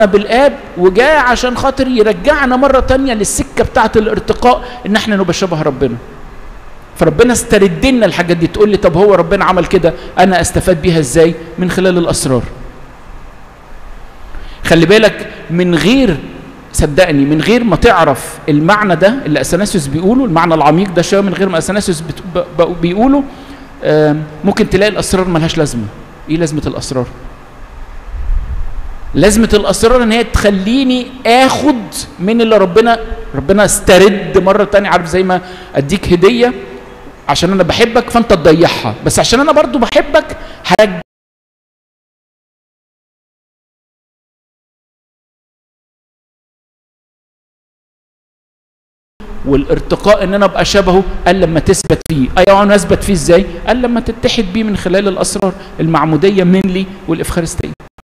بالآب وجاء عشان خاطر يرجعنا مرة تانية للسكة بتاعة الارتقاء ان احنا نبقى شبه ربنا فربنا استرد لنا الحاجات دي تقول لي طب هو ربنا عمل كده انا استفاد بيها ازاي من خلال الاسرار خلي بالك من غير صدقني من غير ما تعرف المعنى ده اللي اثناسيوس بيقوله المعنى العميق ده شويه من غير ما اثناسيوس بيقوله ممكن تلاقي الاسرار ملهاش لازمه ايه لازمه الاسرار لازمه الاسرار ان هي تخليني اخد من اللي ربنا ربنا استرد مره تانية عارف زي ما اديك هديه عشان انا بحبك فانت تضيعها بس عشان انا برضو بحبك هرجع والارتقاء ان انا ابقى شبهه قال لما تثبت فيه ايوه انا اثبت فيه ازاي قال لما تتحد بيه من خلال الاسرار المعموديه منلي والافخارستيه